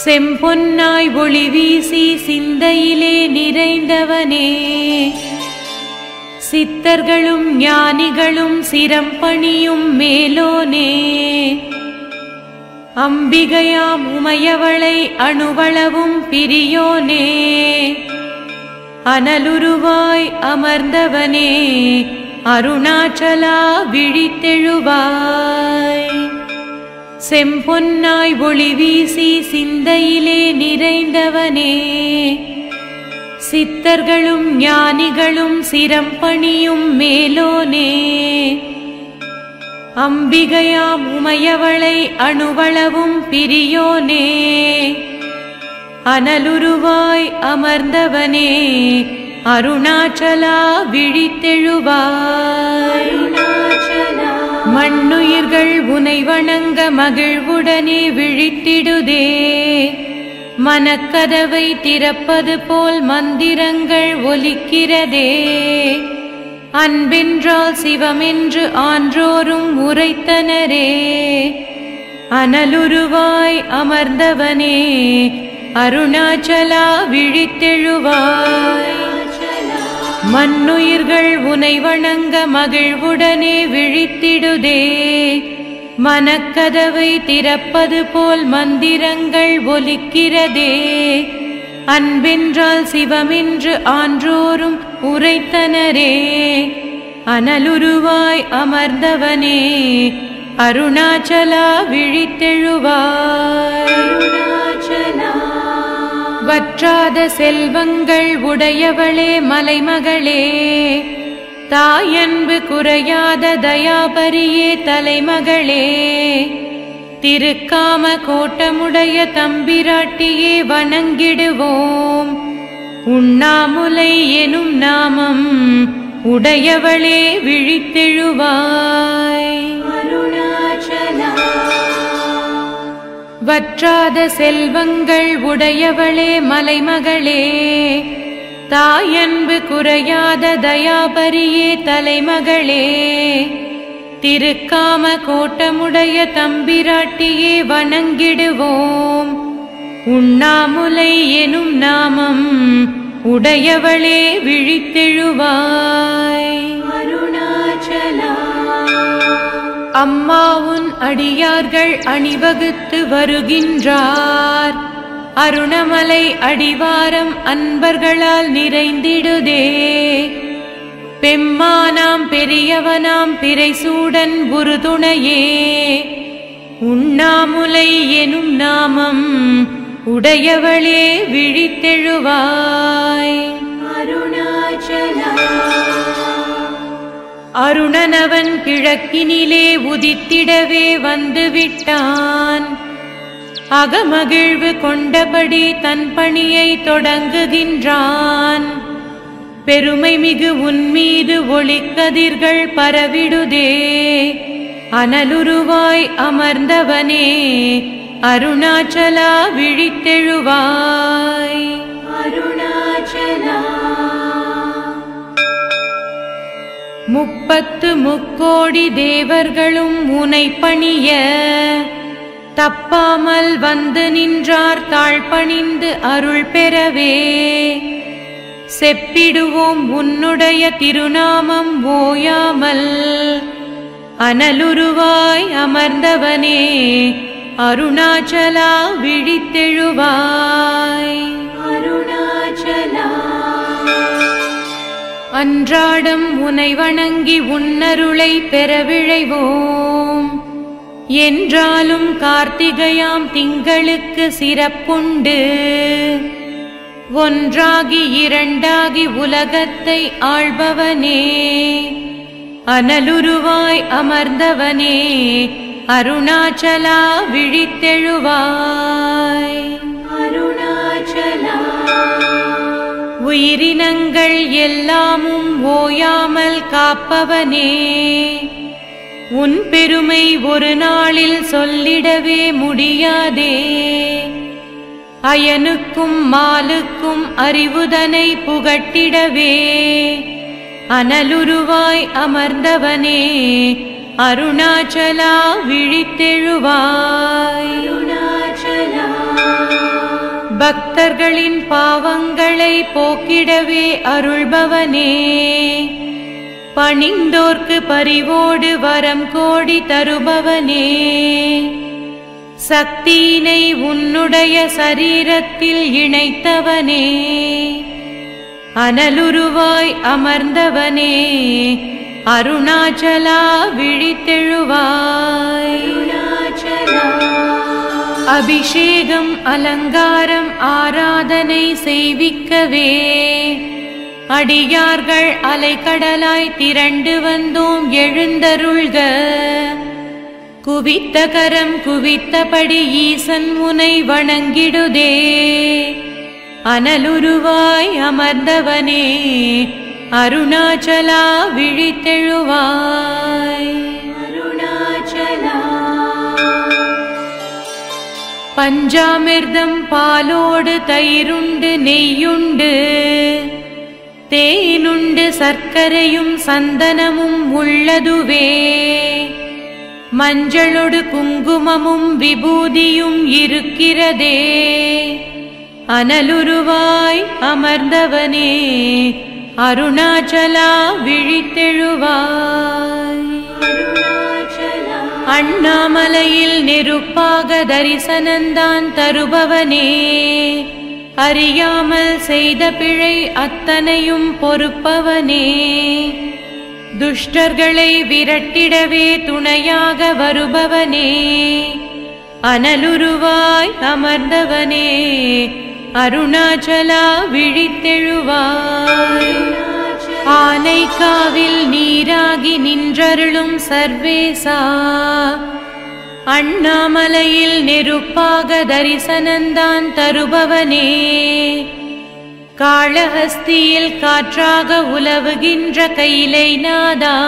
செம்பொன்னாய் ஒளி வீசி சிந்தையிலே நிறைந்தவனே சித்தர்களும் ஞானிகளும் சிரம் பணியும் மேலோனே அம்பிகையாம் உமையவளை அணுவளவும் பிரியோனே அனலுருவாய் அமர்ந்தவனே அருணாச்சலா விழித்தெழுவாய் செம்பொன்னாய் ஒளி வீசி சிந்தையிலே நிறைந்தவனே சித்தர்களும் ஞானிகளும் சிரம் பணியும் மேலோனே அம்பிகையாம் உமையவளை அணுவளவும் பிரியோனே அனலுருவாய் அமர்ந்தவனே அருணாச்சலா விழித்தெழுவாய் மண்ணுயிர்கள் உனை வணங்க மகிழ்வுடனே விழித்திடுதே மனக்கதவை திறப்பது போல் மந்திரங்கள் ஒலிக்கிறதே அன்பென்றால் சிவமென்று ஆன்றோரும் உரைத்தனரே அனலுருவாய் அமர்ந்தவனே அருணாச்சலா விழித்தெழுவாய் மண்ணுயிர்கள் உனை வணங்க மகிழ்வுடனே விழித்திடுதே மனக்கதவை திறப்பது போல் மந்திரங்கள் ஒலிக்கிறதே அன்பென்றால் சிவமென்று ஆன்றோரும் உரைத்தனரே அனலுருவாய் அமர்ந்தவனே அருணாச்சலா விழித்தெழுவாய் வற்றாத செல்வங்கள் உடையவளே மலைமகளே தாயன்பு குறையாத தயாபரியே தலைமகளே திருக்காம கோட்டமுடைய தம்பிராட்டியே வணங்கிடுவோம் உண்ணாமுலை எனும் நாமம் உடையவளே விழித்தெழுவாய் வற்றாத செல்வங்கள் உடையவளே மலைமகளே தாயன்பு குறையாத தயாபரியே தலைமகளே திருக்காம கோட்டமுடைய தம்பிராட்டியே வணங்கிடுவோம் உண்ணாமுலை எனும் நாமம் உடையவளே விழித்தெழுவாய் அம்மாவுன் அடியார்கள் அணிவகுத்து வருகின்றார் அருணமலை அடிவாரம் அன்பர்களால் நிறைந்திடுதே பெம்மானாம் பெரியவனாம் பிறைசூடன் குருதுணையே உண்ணாமுலை எனும் நாமம் உடையவளே விழித்தெழுவாய் அருணனவன் கிழக்கினிலே உதித்திடவே வந்துவிட்டான் அகமகிழ்வு கொண்டபடி தன் பணியை தொடங்குகின்றான் பெருமை மிகு உன்மீது ஒளிக்கதிர்கள் பரவிடுதே அனலுருவாய் அமர்ந்தவனே அருணாச்சலா விழித்தெழுவாய் அருணாச்சலா முப்பத்து முக்கோடி தேவர்களும் உனை பணிய தப்பாமல் வந்து நின்றார் தாழ்பணிந்து அருள் பெறவே செப்பிடுவோம் உன்னுடைய திருநாமம் ஓயாமல் அனலுருவாய் அமர்ந்தவனே அருணாச்சலா விழித்தெழுவாய் அருணாச்சலா அன்றாடம் உனை வணங்கி உன்னருளை பெற விழைவோம் என்றாலும் கார்த்திகையாம் திங்களுக்கு சிறப்புண்டு ஒன்றாகி இரண்டாகி உலகத்தை ஆள்பவனே அனலுருவாய் அமர்ந்தவனே அருணாச்சலா விழித்தெழுவாய் அருணாச்சலா உயிரினங்கள் எல்லாமும் ஓயாமல் காப்பவனே உன் பெருமை ஒரு நாளில் சொல்லிடவே முடியாதே அயனுக்கும் மாலுக்கும் அறிவுதனை புகட்டிடவே அனலுருவாய் அமர்ந்தவனே அருணாச்சலா விழித்தெழுவாய் அருணாச்சலா பக்தர்களின் பாவங்களை போக்கிடவே அருள்பவனே பணிந்தோர்க்கு பரிவோடு வரம் கோடி தருபவனே சக்தியினை உன்னுடைய சரீரத்தில் இணைத்தவனே அனலுருவாய் அமர்ந்தவனே அருணாச்சலா விழித்தெழுவாய் அபிஷேகம் அலங்காரம் ஆராதனை செய்விக்கவே அடியார்கள் அலைக்கடலாய் திரண்டு வந்தோம் எழுந்தருள்க குவித்த கரம் குவித்தபடி ஈசன் முனை வணங்கிடுதே அனலுருவாய் அமர்ந்தவனே அருணாச்சலா விழித்தெழுவாய் அருணாச்சலா பஞ்சாமிர்தம் பாலோடு தயிருண்டு நெய்யுண்டு தேனுண்டு சர்க்கரையும் சந்தனமும் உள்ளதுவே மஞ்சளொடு குங்குமமும் விபூதியும் இருக்கிறதே அனலுருவாய் அமர்ந்தவனே அருணாச்சலா விழித்தெழுவாய் அண்ணாமலையில் நெருப்பாக தரிசனந்தான் தருபவனே அறியாமல் செய்த பிழை அத்தனையும் பொறுப்பவனே துஷ்டர்களை விரட்டிடவே துணையாக வருபவனே அனலுருவாய் அமர்ந்தவனே அருணாச்சலா விழித்தெழுவாய் ஆனைக்காவில் நீராகி நின்றருளும் சர்வேசா அண்ணாமலையில் நெருப்பாக தரிசனந்தான் தருபவனே காளஹஸ்தியில் காற்றாக உலவுகின்ற கைலை நாதா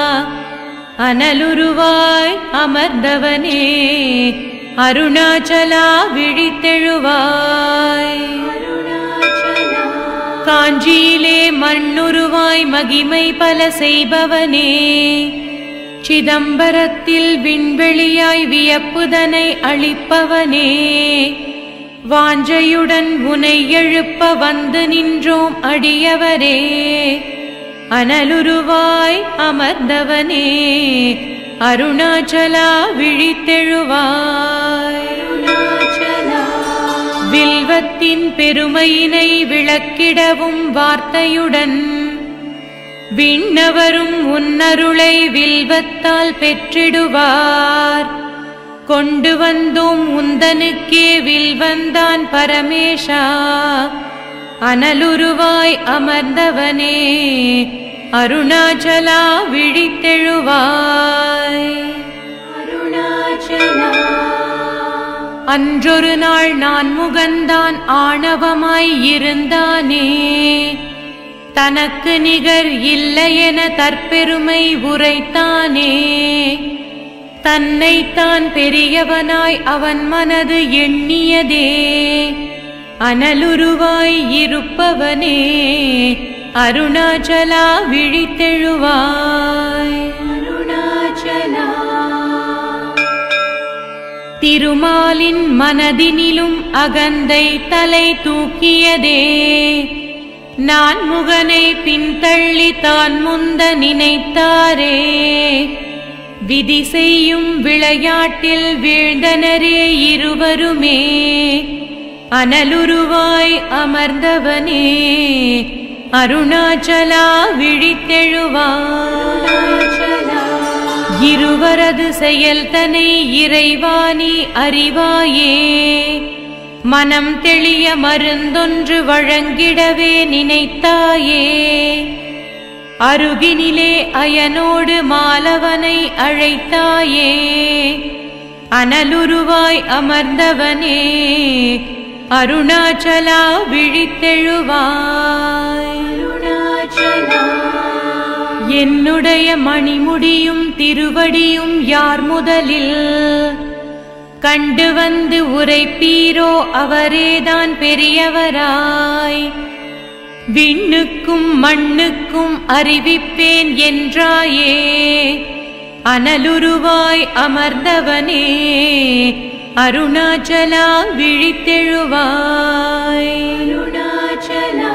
அனலுருவாய் அமர்ந்தவனே அருணாச்சலா விழித்தெழுவாய் காஞ்சியிலே மண்ணுருவாய் மகிமை பல செய்பவனே சிதம்பரத்தில் விண்வெளியாய் வியப்புதனை அளிப்பவனே வாஞ்சையுடன் உனை எழுப்ப வந்து நின்றோம் அடியவரே அனலுருவாய் அமர்ந்தவனே அருணாச்சலா விழித்தெழுவாய் வில்வத்தின் பெருமையினை விளக்கிடவும் வார்த்தையுடன் விண்ணவரும் உன்னருளை வில்வத்தால் பெற்றிடுவார் கொண்டு வந்தோம் உந்தனுக்கே வில்வந்தான் பரமேஷா அனலுருவாய் அமர்ந்தவனே அருணாச்சலா விழித்தெழுவாய் அருணாச்சலா அன்றொரு நாள் நான் முகந்தான் ஆணவமாய் இருந்தானே தனக்கு நிகர் இல்லையென தற்பெருமை உரைத்தானே தன்னைத்தான் பெரியவனாய் அவன் மனது எண்ணியதே அனலுருவாய் இருப்பவனே அருணாச்சலா விழித்தெழுவாய் அருணாச்சலா திருமாலின் மனதினிலும் அகந்தை தலை தூக்கியதே நான் முகனை பின்தள்ளி தான் முந்த நினைத்தாரே விதி செய்யும் விளையாட்டில் வீழ்ந்தனரே இருவருமே அனலுருவாய் அமர்ந்தவனே அருணாச்சலா விழித்தெழுவாய் இருவரது செயல்தனை இறைவாணி அறிவாயே மனம் தெளிய மருந்தொன்று வழங்கிடவே நினைத்தாயே அருகினிலே அயனோடு மாலவனை அழைத்தாயே அனலுருவாய் அமர்ந்தவனே அருணாச்சலா விழித்தெழுவாய் என்னுடைய மணிமுடியும் திருவடியும் யார் முதலில் கண்டு வந்து உரைப்பீரோ அவரேதான் பெரியவராய் விண்ணுக்கும் மண்ணுக்கும் அறிவிப்பேன் என்றாயே அனலுருவாய் அமர்ந்தவனே அருணாச்சலா விழித்தெழுவாய் அருணாச்சலா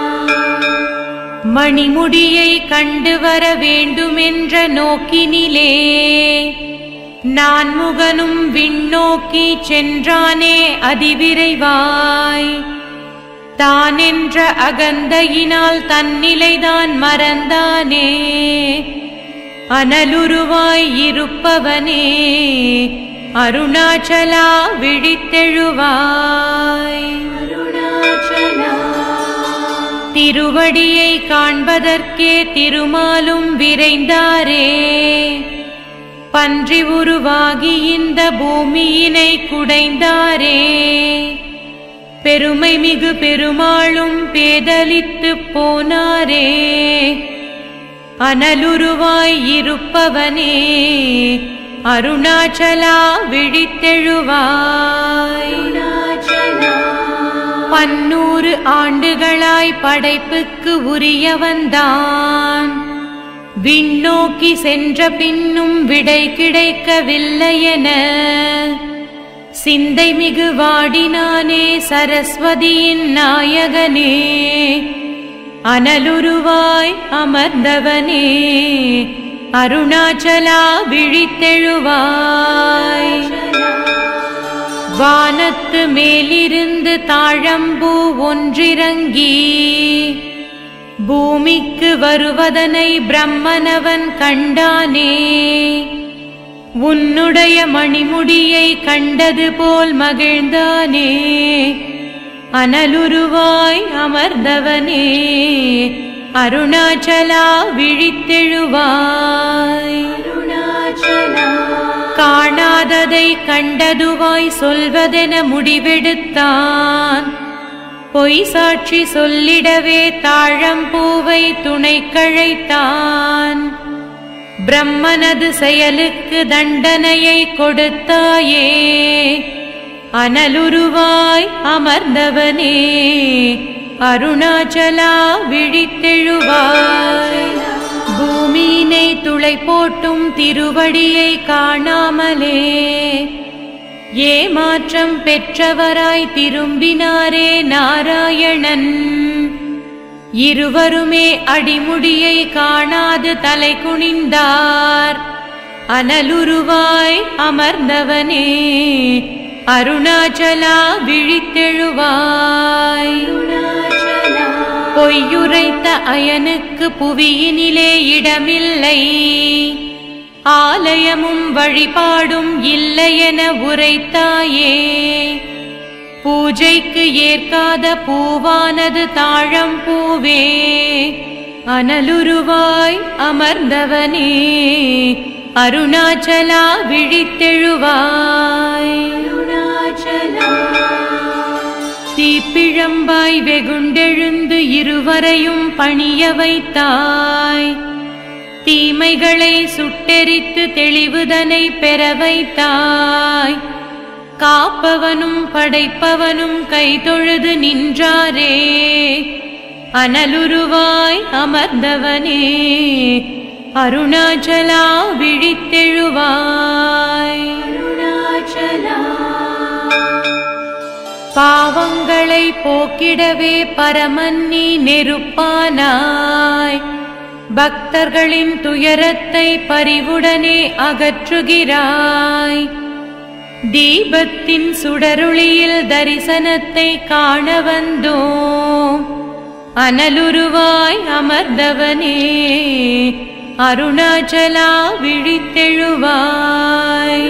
மணிமுடியை கண்டு வர வேண்டுமென்ற நோக்கினிலே நான் முகனும் விண்ணோக்கி சென்றானே அதிவிரைவாய் தான் என்ற அகந்தையினால் தன்னிலைதான் மறந்தானே அனலுருவாய் இருப்பவனே அருணாச்சலா விழித்தெழுவாய் அருணாச்சலா திருவடியை காண்பதற்கே திருமாலும் விரைந்தாரே பன்றி உருவாகி இந்த பூமியினை குடைந்தாரே பெருமை மிகு பெருமாளும் பேதலித்து போனாரே அனலுருவாய் இருப்பவனே அருணாச்சலா விழித்தெழுவாய் பன்னூறு ஆண்டுகளாய் படைப்புக்கு உரியவன்தான் விண்ணோக்கி சென்ற பின்னும் விடை கிடைக்கவில்லையென சிந்தை மிகு வாடினானே சரஸ்வதியின் நாயகனே அனலுருவாய் அமர்ந்தவனே அருணாச்சலா விழித்தெழுவாய் வானத்து மேலிருந்து தாழம்பூ ஒன்றிறங்கி பூமிக்கு வருவதனை பிரம்மனவன் கண்டானே உன்னுடைய மணிமுடியை கண்டது போல் மகிழ்ந்தானே அனலுருவாய் அமர்ந்தவனே அருணாச்சலா விழித்தெழுவாய் காணாததை கண்டதுவாய் சொல்வதென முடிவெடுத்தான் பொய் சாட்சி சொல்லிடவே தாழம்பூவை துணை கழைத்தான் பிரம்மனது செயலுக்கு தண்டனையை கொடுத்தாயே அனலுருவாய் அமர்ந்தவனே அருணாச்சலா விழித்தெழுவாய் பூமியினை துளை போட்டும் திருவடியை காணாமலே ஏமாற்றம் பெற்றவராய் திரும்பினாரே நாராயணன் இருவருமே அடிமுடியை காணாது தலை குனிந்தார் அனலுருவாய் அமர்ந்தவனே அருணாச்சலா விழித்தெழுவாய் பொய்யுரைத்த அயனுக்கு புவியினிலே இடமில்லை ஆலயமும் வழிபாடும் இல்லையென உரைத்தாயே பூஜைக்கு ஏற்காத பூவானது தாழம் பூவே அனலுருவாய் அமர்ந்தவனே அருணாச்சலா விழித்தெழுவாய் தீப்பிழம்பாய் வெகுண்டெழுந்து இருவரையும் பணிய வைத்தாய் தீமைகளை சுட்டெரித்து தெளிவுதனை பெற வைத்தாய் காப்பவனும் படைப்பவனும் கைதொழுது நின்றாரே அனலுருவாய் அமர்ந்தவனே அருணாச்சலா விழித்தெழுவாய் அருணாச்சலா பாவங்களை போக்கிடவே பரமன்னி நெருப்பானாய் பக்தர்களின் துயரத்தை பரிவுடனே அகற்றுகிறாய் தீபத்தின் சுடருளியில் தரிசனத்தை காண வந்தோம் அனலுருவாய் அமர்ந்தவனே அருணாச்சலா விழித்தெழுவாய்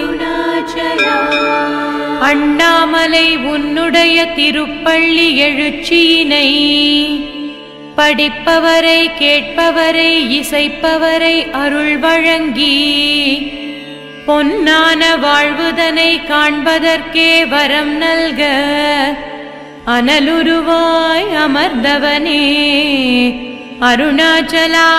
அண்ணாமலை உன்னுடைய திருப்பள்ளி எழுச்சியினை படிப்பவரை கேட்பவரை இசைப்பவரை அருள் வழங்கி பொன்னான வாழ்வுதனை காண்பதற்கே வரம் நல்க அனலுருவாய் அமர்ந்தவனே அருணாச்சலா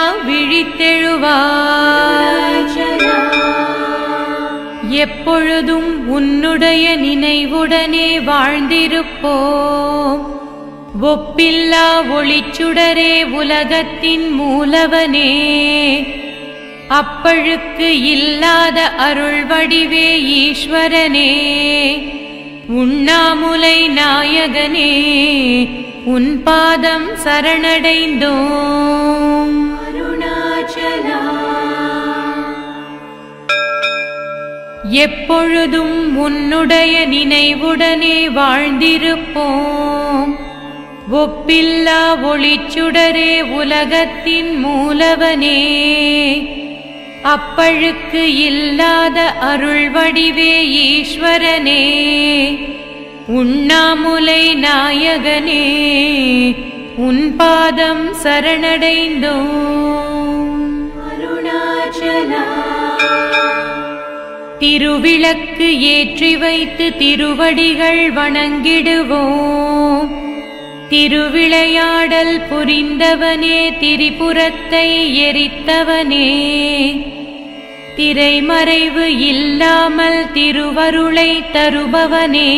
விழித்தெழுவாய் எப்பொழுதும் உன்னுடைய நினைவுடனே வாழ்ந்திருப்போம் ஒப்பில்லா ஒளிச்சுடரே உலகத்தின் மூலவனே அப்பழுக்கு இல்லாத அருள் வடிவே ஈஸ்வரனே உண்ணாமுலை நாயகனே உன் பாதம் சரணடைந்தோம் அருணாச்சலா எப்பொழுதும் உன்னுடைய நினைவுடனே வாழ்ந்திருப்போம் ஒப்பில்லா ஒளிச்சுடரே உலகத்தின் மூலவனே அப்பழுக்கு இல்லாத அருள் வடிவே ஈஸ்வரனே உண்ணாமுலை நாயகனே உன் பாதம் சரணடைந்தோம் அருணாச்சலா திருவிளக்கு ஏற்றி வைத்து திருவடிகள் வணங்கிடுவோம் திருவிளையாடல் புரிந்தவனே திரிபுரத்தை எரித்தவனே திரைமறைவு இல்லாமல் திருவருளை தருபவனே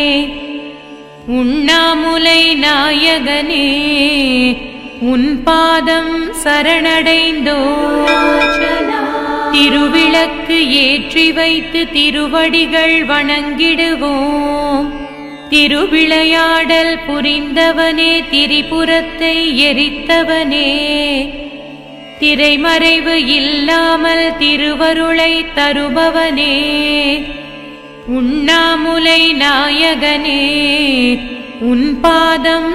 உண்ணாமுலை நாயகனே உன் பாதம் சரணடைந்தோ திருவிளக்கு ஏற்றி வைத்து திருவடிகள் வணங்கிடுவோம் திருவிளையாடல் புரிந்தவனே திரிபுரத்தை எரித்தவனே திரைமறைவு இல்லாமல் திருவருளை தருபவனே உண்ணாமுலை நாயகனே உன் பாதம்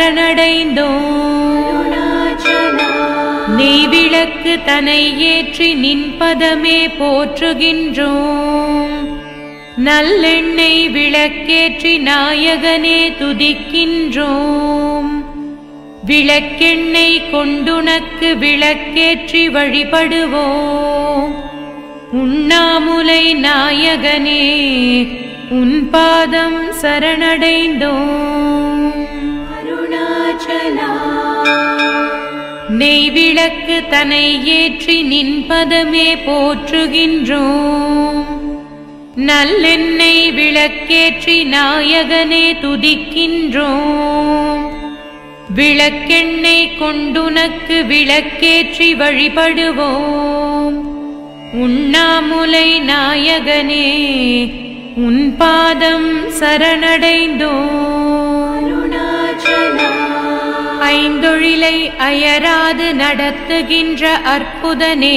சரணடைந்தோம் நெய்விளக்கு தனை ஏற்றி நின்பதமே போற்றுகின்றோம் நல்லெண்ணெய் விளக்கேற்றி நாயகனே துதிக்கின்றோம் விளக்கெண்ணெய் கொண்டுனக்கு விளக்கேற்றி வழிபடுவோம் உண்ணாமுலை நாயகனே உன் பாதம் சரணடைந்தோம் அருணாச்சலா நெய்விளக்கு தனை ஏற்றி நின்பதமே போற்றுகின்றோம் நல்லெண்ணெய் விளக்கேற்றி நாயகனே துதிக்கின்றோம் விளக்கெண்ணெய் கொண்டுனக்கு விளக்கேற்றி வழிபடுவோம் உண்ணாமுலை நாயகனே உன் பாதம் சரணடைந்தோம் ஐந்தொழிலை அயராது நடத்துகின்ற அற்புதனே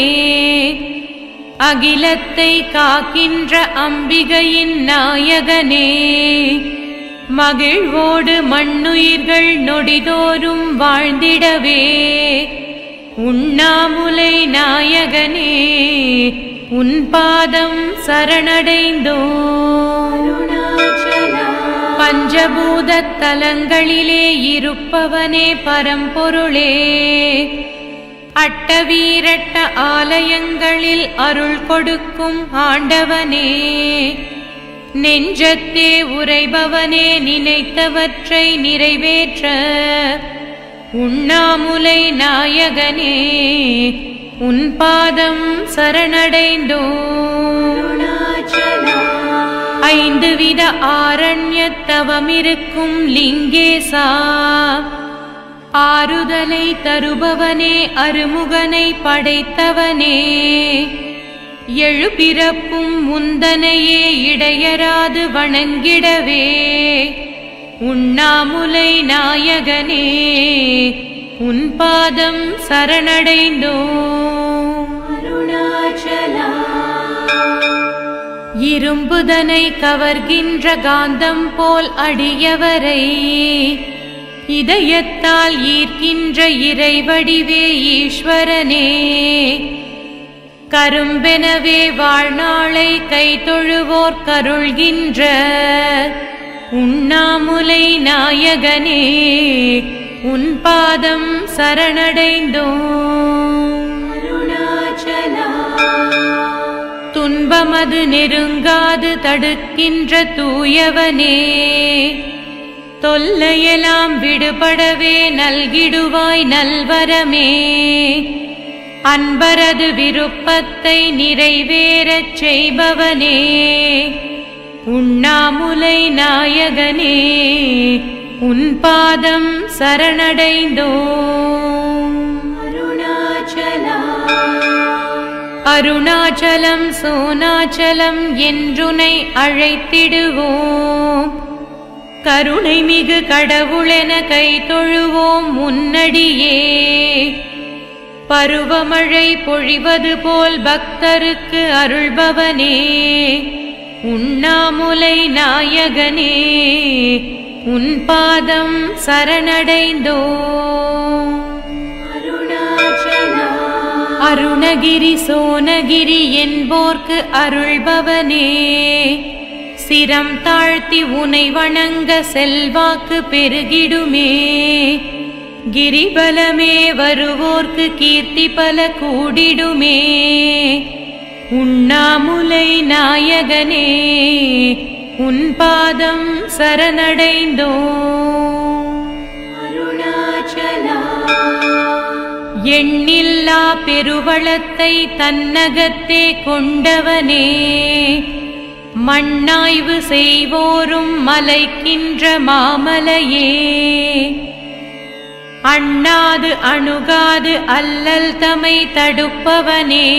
அகிலத்தை காக்கின்ற அம்பிகையின் நாயகனே மகிழ்வோடு மண்ணுயிர்கள் நொடிதோறும் வாழ்ந்திடவே உண்ணாமுலை நாயகனே உன் பாதம் சரணடைந்தோ பஞ்சபூத தலங்களிலே இருப்பவனே பரம்பொருளே அட்டவீரட்ட ஆலயங்களில் அருள் கொடுக்கும் ஆண்டவனே நெஞ்சத்தே உரைபவனே நினைத்தவற்றை நிறைவேற்ற உண்ணாமுலை நாயகனே உன் பாதம் சரணடைந்தோ ஐந்து வித ஆரண்யத்தவமிருக்கும் லிங்கேசா ஆறுதலை தருபவனே அருமுகனை படைத்தவனே எழுபிறப்பும் முந்தனையே இடையராது வணங்கிடவே உண்ணாமுலை நாயகனே உன் பாதம் சரணடைந்தோ அருணாச்சலா இரும்புதனை கவர்கின்ற காந்தம் போல் அடியவரை இதயத்தால் ஈர்க்கின்ற இறைவடிவே ஈஸ்வரனே கரும்பெனவே வாழ்நாளை கைதொழுவோர் கருள்கின்ற உண்ணாமுலை நாயகனே உன் பாதம் சரணடைந்தோ துன்பமது நெருங்காது தடுக்கின்ற தூயவனே தொல்லையெல்லாம் விடுபடவே நல்கிடுவாய் நல்வரமே அன்பரது விருப்பத்தை நிறைவேறச் செய்பவனே உண்ணாமுலை நாயகனே உன் பாதம் சரணடைந்தோ அருணாச்சலா அருணாச்சலம் சோனாச்சலம் என்றுனை அழைத்திடுவோம் கருணை மிகு கடவுளென கை தொழுவோம் முன்னடியே பருவமழை பொழிவது போல் பக்தருக்கு அருள்பவனே உண்ணாமுலை நாயகனே உன் பாதம் சரணடைந்தோ அருணகிரி சோனகிரி என்போர்க்கு அருள்பவனே சிரம் தாழ்த்தி உனை வணங்க செல்வாக்கு பெருகிடுமே கிரிபலமே வருவோர்க்கு கீர்த்தி பல கூடிடுமே உண்ணாமுலை நாயகனே உன் பாதம் சரணடைந்தோ எண்ணில்லா பெருவளத்தை தன்னகத்தே கொண்டவனே மண்ணாய்வு செய்வோரும் மலைக்கின்ற மாமலையே அண்ணாது அணுகாது அல்லல் தமை தடுப்பவனே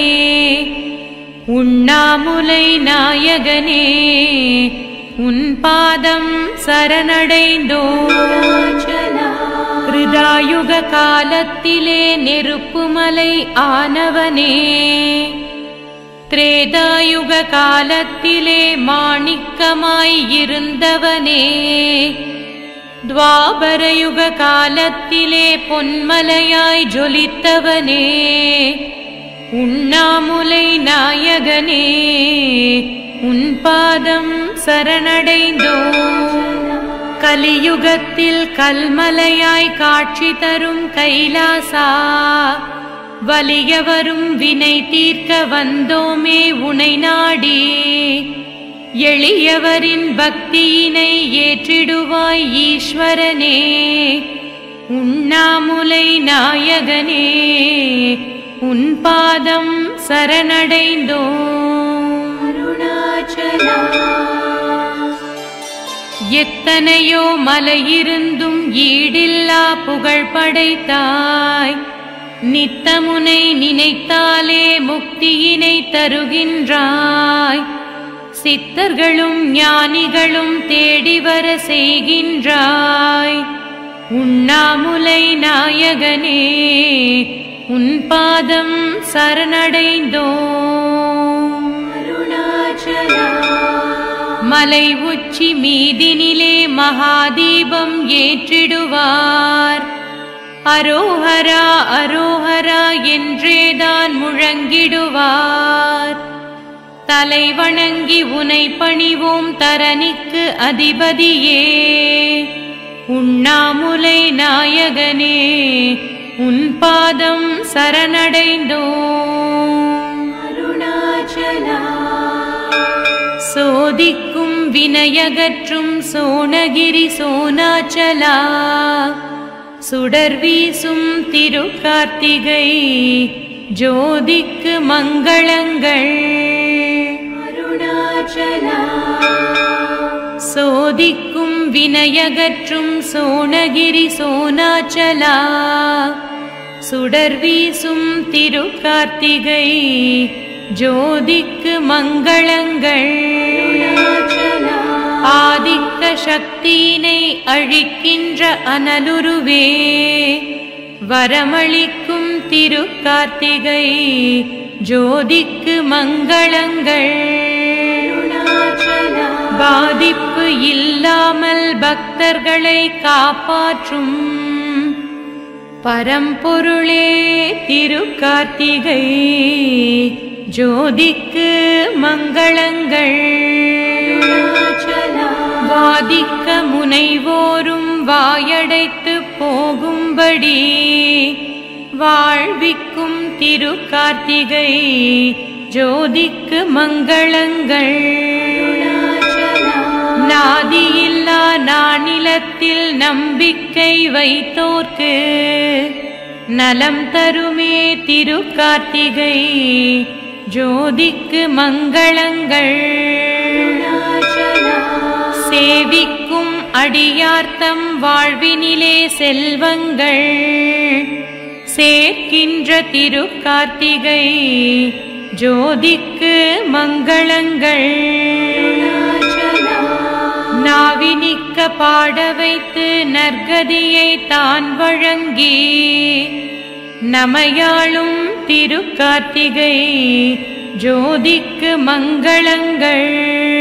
உண்ணாமுலை நாயகனே உன் பாதம் சரணடைந்தோ கிருதாயுக காலத்திலே நெருப்புமலை ஆனவனே திரேதாயுக காலத்திலே மாணிக்கமாய் இருந்தவனே துவாபரயுக காலத்திலே பொன்மலையாய் ஜொலித்தவனே உண்ணாமுலை நாயகனே உன் பாதம் சரணடைந்தோ கலியுகத்தில் கல்மலையாய் காட்சி தரும் கைலாசா வலிய வரும் வினை தீர்க்க வந்தோமே உனை நாடி எளியவரின் பக்தியினை ஏற்றிடுவாய் ஈஸ்வரனே உண்ணாமுலை நாயகனே உன் பாதம் சரணடைந்தோ எத்தனையோ மலையிருந்தும் ஈடில்லா புகழ் படைத்தாய் நித்தமுனை நினைத்தாலே முக்தியினை தருகின்றாய் சித்தர்களும் ஞானிகளும் தேடி வர செய்கின்றாய் உண்ணாமுலை நாயகனே உன் பாதம் சரணடைந்தோ மலை உச்சி மீதினிலே மகாதீபம் ஏற்றிடுவார் அரோஹரா அரோஹரா என்றேதான் முழங்கிடுவார் தலை வணங்கி உனை பணிவோம் தரணிக்கு அதிபதியே உண்ணாமுலை நாயகனே உன் பாதம் சரணடைந்தோ சோதிக்கும் வினயகற்றும் சோனகிரி சோனாச்சலா சுடர் வீசும் திருக்கார்த்திகை ஜோதிக்கு மங்களங்கள் சோதிக்கும் வினயகற்றும் சோனகிரி சோனாச்சலா சுடர் வீசும் திருக்கார்த்திகை ஜோதிக்கு மங்களங்கள் ஆதிக்க சக்தியினை அழிக்கின்ற அனலுருவே வரமளிக்கும் திருக்கார்த்திகை ஜோதிக்கு மங்களங்கள் பாதிப்பு இல்லாமல் பக்தர்களை காப்பாற்றும் பரம்பொருளே திருக்கார்த்திகை ஜோதிக்கு மங்களங்கள் வாதிக்க முனைவோரும் வாயடைத்து போகும்படி வாழ்விக்கும் திருக்கார்த்திகை ஜோதிக்கு மங்களங்கள் நாதியில்லா நானிலத்தில் நம்பிக்கை வைத்தோர்க்கு நலம் தருமே திருக்கார்த்திகை ஜோதிக்கு மங்களங்கள் சேவிக்கும் அடியார்த்தம் வாழ்வினிலே செல்வங்கள் சேர்க்கின்ற திருக்கார்த்திகை ஜோதிக்கு மங்களங்கள் நாவினிக்க பாட வைத்து நற்கதியை தான் வழங்கி நமையாளும் திருக்கார்த்திகை ஜோதிக்கு மங்களங்கள்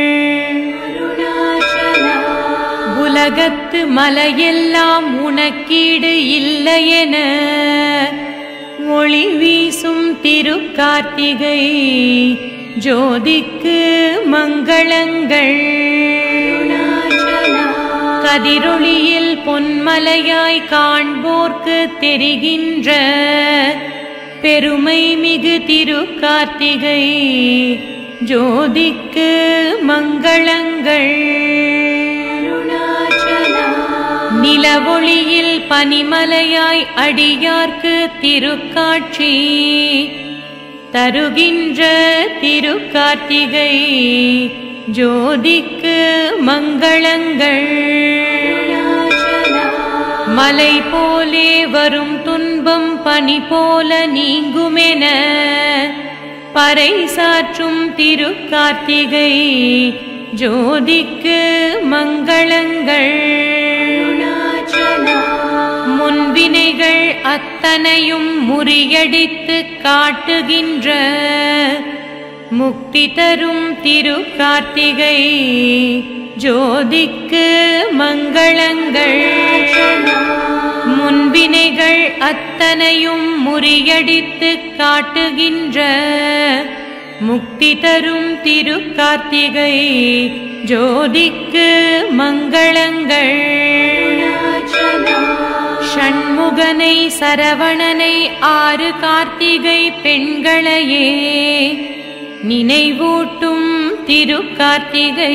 உலகத்து மலையெல்லாம் உனக்கீடு இல்லையென ஒளி வீசும் திருக்கார்த்திகை ஜோதிக்கு மங்களங்கள் கதிரொளியில் பொன்மலையாய் காண்போர்க்கு தெரிகின்ற பெருமை மிகு திருக்கார்த்திகை ஜோதிக்கு மங்களங்கள் நிலவொளியில் பனிமலையாய் அடியார்க்கு திருக்காட்சி தருகின்ற திருக்கார்த்திகை ஜோதிக்கு மங்களங்கள் மலை போலே வரும் துன்பம் பனி போல நீங்குமென பறை சாற்றும் திருக்கார்த்திகை ஜோதிக்கு மங்களங்கள் முன்வினைகள் அத்தனையும் முறியடித்து காட்டுகின்ற முக்தி தரும் திருக்கார்த்திகை ஜோதிக்கு மங்களங்கள் முன்வினைகள் அத்தனையும் முறியடித்து காட்டுகின்ற முக்தி தரும் திருக்கார்த்திகை ஜோதிக்கு மங்களங்கள் ஷண்முகனை சரவணனை ஆறு கார்த்திகை பெண்களையே நினைவூட்டும் திருக்கார்த்திகை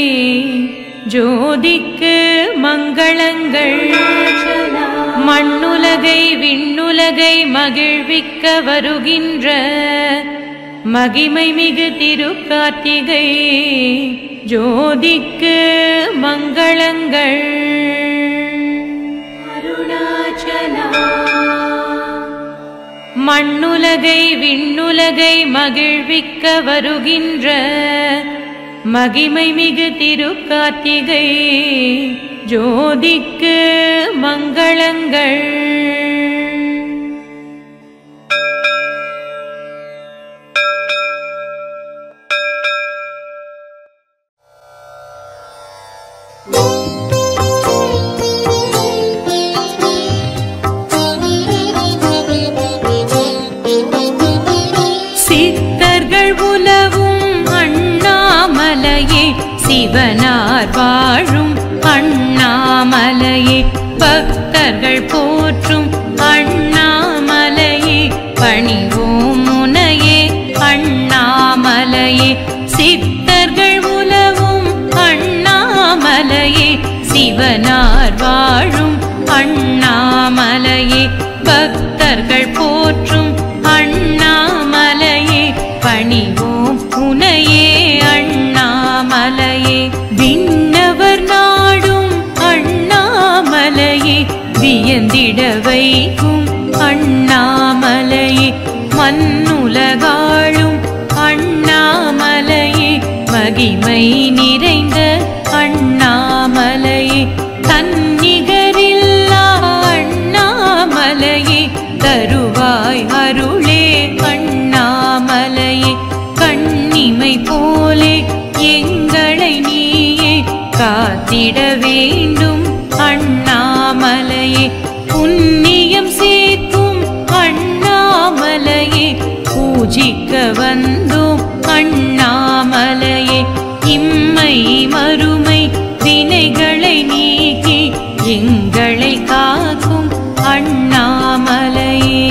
ஜோதிக்கு மங்களங்கள் மண்ணுலகை விண்ணுலகை மகிழ்விக்க வருகின்ற மகிமை மிகு திருக்கார்த்திகை ஜோதிக்கு மங்களங்கள் மண்ணுலகை விண்ணுலகை மகிழ்விக்க வருகின்ற மகிமை மிகு திருக்கார்த்திகை ஜோதிக்கு மங்களங்கள் சித்தர்கள் உலவும் அண்ணாமலையே சிவனார் வாழும் அண்ணாமலையே பக்தர்கள் போற்றும் அண்ணாமலையே பணிவோம் முனையே அண்ணாமலையே சித்தர்கள் உலவும் அண்ணாமலையே சிவனார் வாழும் அண்ணாமலையே பக்தர்கள் போற்றும் அண்ணாமலையே பணிவோம் உனையே அண்ணாமலையே விண்ணவர் நாடும் அண்ணாமலையே வியந்திட வைக்கும் அண்ணாமலையே மண்ணுலகாளும் அண்ணாமலையே மகிமை நிறைந்த அண்ணாமலையே தன்னிகரில்லா அண்ணாமலையே தருவாய் அருளே அண்ணாமலையே கண்ணிமை போலே எங்களை நீயே காத்திட வேண்டும் அண்ணாமலையே புண்ணியம் சேர்க்கும் அண்ணாமலையே பூஜிக்க வந்தோம் அண்ணாமலையே இம்மை மறுமை வினைகளை நீக்கி எங்களை காக்கும் அண்ணாமலையே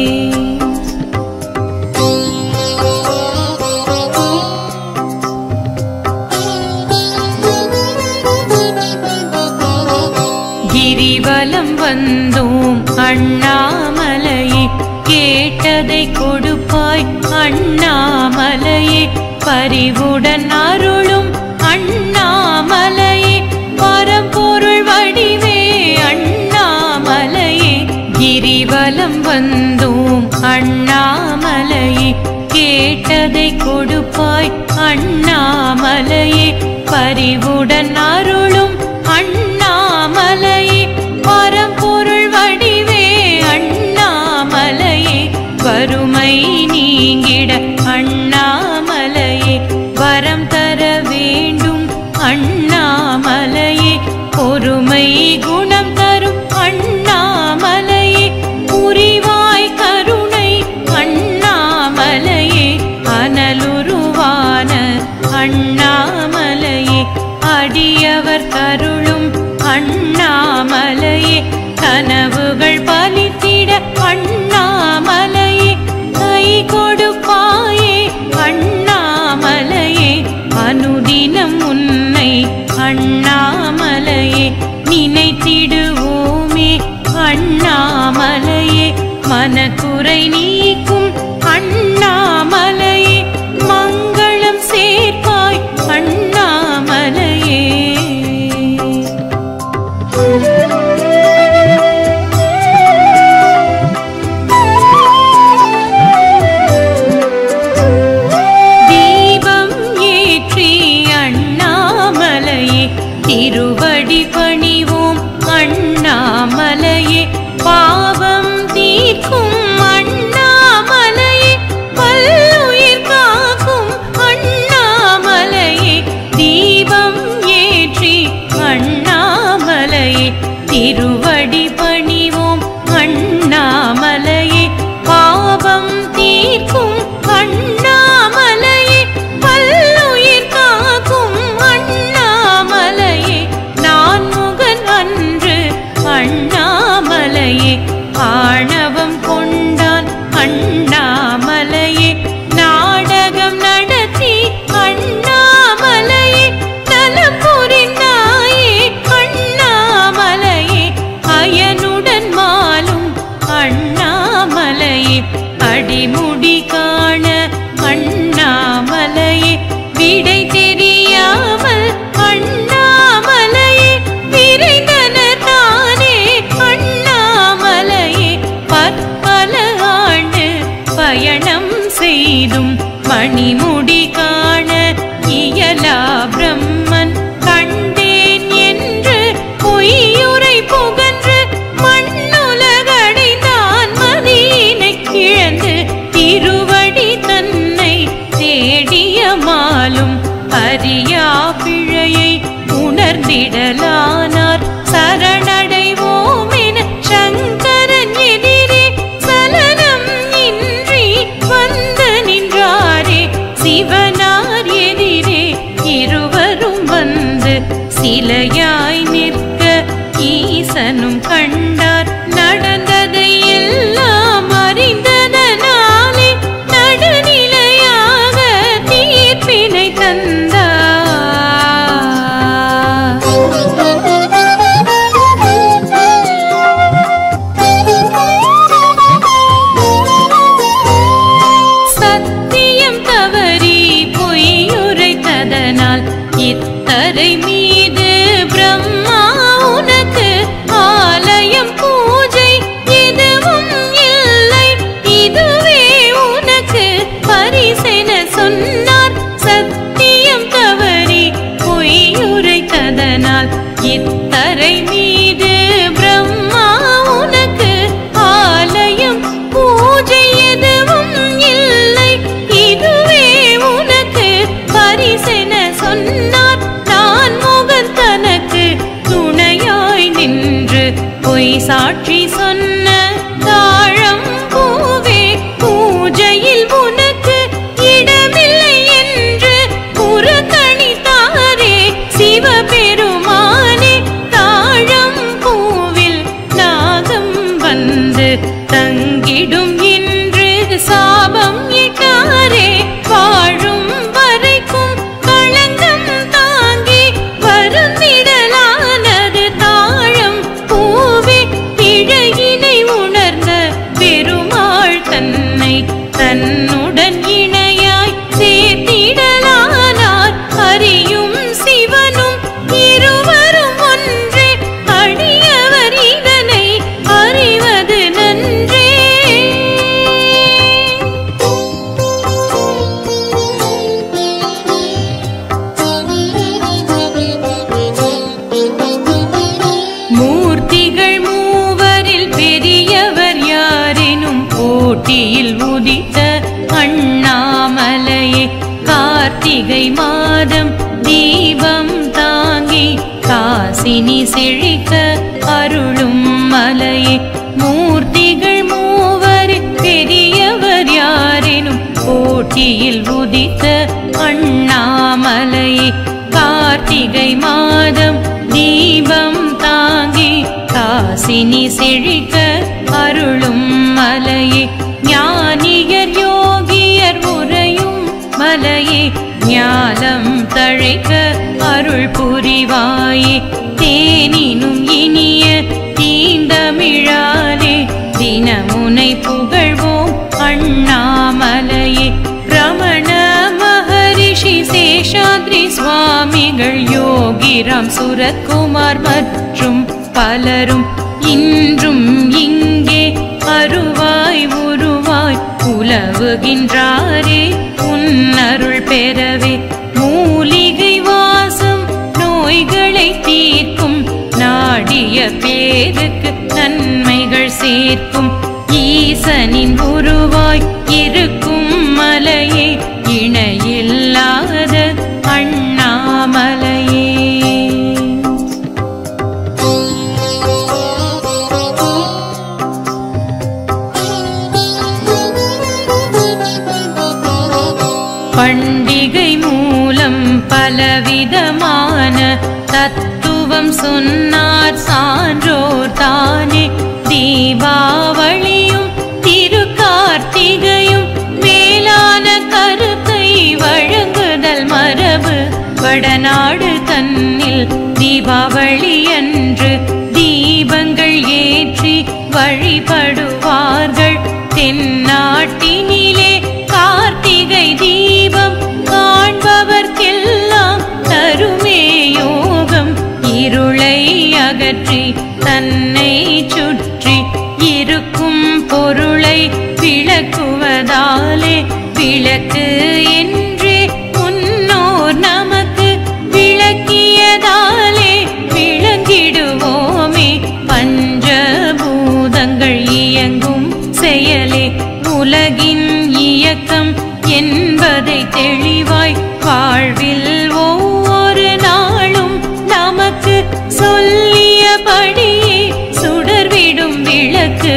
கிரிவலம் வந்தோம் அண்ணாமலையே கேட்டதை கொடுப்பாய் அண்ணாமலையே பரிவுடன் அருளும் அண்ணாமலையே பரம்பொருள் வடிவே அண்ணாமலையே கிரிவலம் வந்தோம் அண்ணாமலையே கேட்ட கேட்டதை கொடுப்பாய் அண்ணாமலையே பரிவுடன் அருளும் அண்ணாமலையே பரம்பொருள் வடிவே அண்ணாமலையே வறுமை நீங்கிட அண்ணாமலையே வரம் தர வேண்டும் அண்ணாமலையே பொறுமை குணம் தரும் அண்ணாமலையே புரிவாய் கருணை அண்ணாமலையே அனலுருவான அண்ணாமலையே அடியவர் கருளும் அண்ணாமலையே கனவுகள் பலித்திட அண்ணாமலையே கை கொடுப்பாயே அண்ணாமலையே அனுதினம் உன்னை அண்ணாமலையே நினைத்திடுவோமே அண்ணாமலையே மனக்குறை நீக்கும் அண்ணாமலையே மங்களம் சேர்ப்பாய் அண்ணாமலையே தீபம் ஏற்றி அண்ணாமலையே திருவடி பணிவோம் அண்ணாமலையே பாவம் தீர்க்கும் அண்ணாமலையே பல்லுயிர் காக்கும் அண்ணாமலையே தீபம் ஏற்றி அண்ணாமலையே திருவடி பணிவோம் அண்ணாமலையே பாவம் தீர்க்கும் அண்ணாமலையே பல்லுயிர் காக்கும் அண்ணாமலையே நான் முகன் அன்று அண்ணாமலையே ஆணவம் கொண்டான் அண்ணாமலையே நாடகம் நடத்தி அண்ணாமலையே நலம் புரிந்தாயே அண்ணாமலையே அயனுடன் மாலும் அண்ணாமலையே அடிமுடி காண அண்ணாமலையே விடை தெரியாமல் அண்ணாமலையே விரைந்தனர் தானே அண்ணாமலையே பற்பல ஆண்டு பயணம் செய்தும் மணிமுடி காண இயலா பிரம்மன் கண்டேன் என்று பொய்யுரை புகன்று மண்ணுலகடைந்தான் மதியினை கிழந்து திருவடி தன்னை தேடிய மாலும் அறியா பிழையை உணர்ந்திடலானார் சரணடைவோம் என சங்கரன் எதிரே சலனம் இன்றி வந்து நின்றாரே சிவனார் எதிரே இருவரும் வந்து சிலையாய் நிற்க ஈசனும் கண்டார் நடந்ததை எல்லாம் அறிந்ததனாலே நடுநிலையாக தீர்ப்பினை தந்தார் சத்தியம் தவறி பொய்யுரைத்ததனால் இத்தரை மீது பிரம்மா உனக்கு ஆலயம் பூஜை எதுவும் இல்லை இதுவே உனக்கு பரிசென சொன்னார் சத்தியம் தவறி பொய்யுரைத்ததனால் இத்தரை மீது பிரம்மா உனக்கு ஆலயம் பூஜை எதுவும் இல்லை இதுவே உனக்கு பரிசென சொன்னார் நான் முகன் தனக்கு துணையாய் நின்று பொய் சாட்சி சொன்ன தாழம் பூவே பூஜையில் உனக்கு இடமில்லை கார்த்திகை மாதம் தீபம் தாங்கி காசினி செழிக்க அருளும் மலையே மூர்த்திகள் மூவர் பெரியவர் யாரெனும் போட்டியில் உதித்த அண்ணாமலையே கார்த்திகை மாதம் தீபம் தாங்கி காசினி செழிக்க அருளும் மலையே ஞானியர் யோகியர் உரையும் மலையே ஞாலம் தழைக்க அருள் புரிவாயே தேனினும் இனிய தீந்தமிழாலே தினமுனை புகழ்வோம் அண்ணாமலையே ரமண மகரிஷி சேஷாத்ரி சுவாமிகள் யோகிராம் சுரத்குமார் மற்றும் பலரும் இன்றும் இங்கே அருவாய் உருவாய் உலவுகின்றாரே உன்னருள் பெறவே மூலிகை வாசம் நோய்களை தீர்க்கும் நாடிய பேருக்கு நன்மைகள் சேர்க்கும் ஈசனின் உருவாய் இருக்கும் மலையே இணையில்லாத அண்ணாமலையே பண்டிகை மூலம் பலவிதமான தத்துவம் சொன்னார் சான்றோர் தானே தீபாவளியும் திருக்கார்த்திகையும் மேலான கருத்தை வழங்குதல் மரபு வடநாடு தன்னில் தீபாவளி அன்று தீபங்கள் ஏற்றி வழிபடுவார்கள் தென்னாட்டினிலே கார்த்திகை தீபம் காண்பவர்க்கெல்லாம் தருமே யோகம் இருளை அகற்றி தன்னை சுற்றி இருக்கும் பொருளை விளக்குவதாலே விளக்கு என்றே முன்னோர் நமக்கு விளக்கியதாலே விளங்கிடுவோமே பஞ்சபூதங்கள் இயங்கும் செயலே உலகின் இயக்கம் என்பதை தெளிவாய் வாழ்வில் ஒவ்வொரு நாளும் நமக்கு சொல்லியபடியே சுடர்விடும் விளக்கு